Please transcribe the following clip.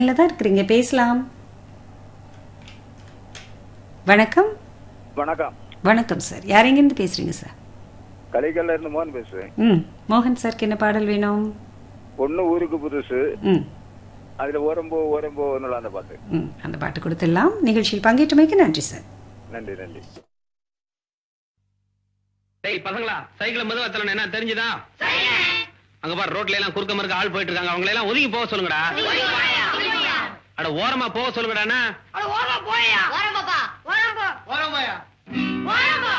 ல தான் இருக்கிறீங்க பேசலாம் வணக்கம் வணக்கம் வணக்கம் சார் யார் எங்கேருந்து பேசுறீங்க சார் கலைக்கல்ல இருந்து மோகன் பேசுறேன் ம் மோகன் சார்க்கு என்ன பாடல் வேணும் பொண்ணு ஊருக்கு புதுசு ம் அதுல ஓரம்போ ஓரம்போ அந்த பாட்டு ம் அந்த பாட்டு கொடுத்துடலாம் நிகழ்ச்சியில் பங்கேற்றமைக்கு நன்றி சார் நன்றி நன்றி டேய் பசங்களா சைக்கிள் மெதுவா தரணும் என்ன தெரிஞ்சுதா அங்க பாரு ரோட்ல எல்லாம் குறுக்க மறுக்க ஆள் போயிட்டு இருக்காங்க அவங்கள எல்லாம் ஒதுங்கி போக சொல்லுங்கடா அட ஓரமா போக சொல்லுங்கடா அட ஓரமா போயா ஓரம் பாப்பா ஓரம் போ ஓரம் போயா ஓரம் போ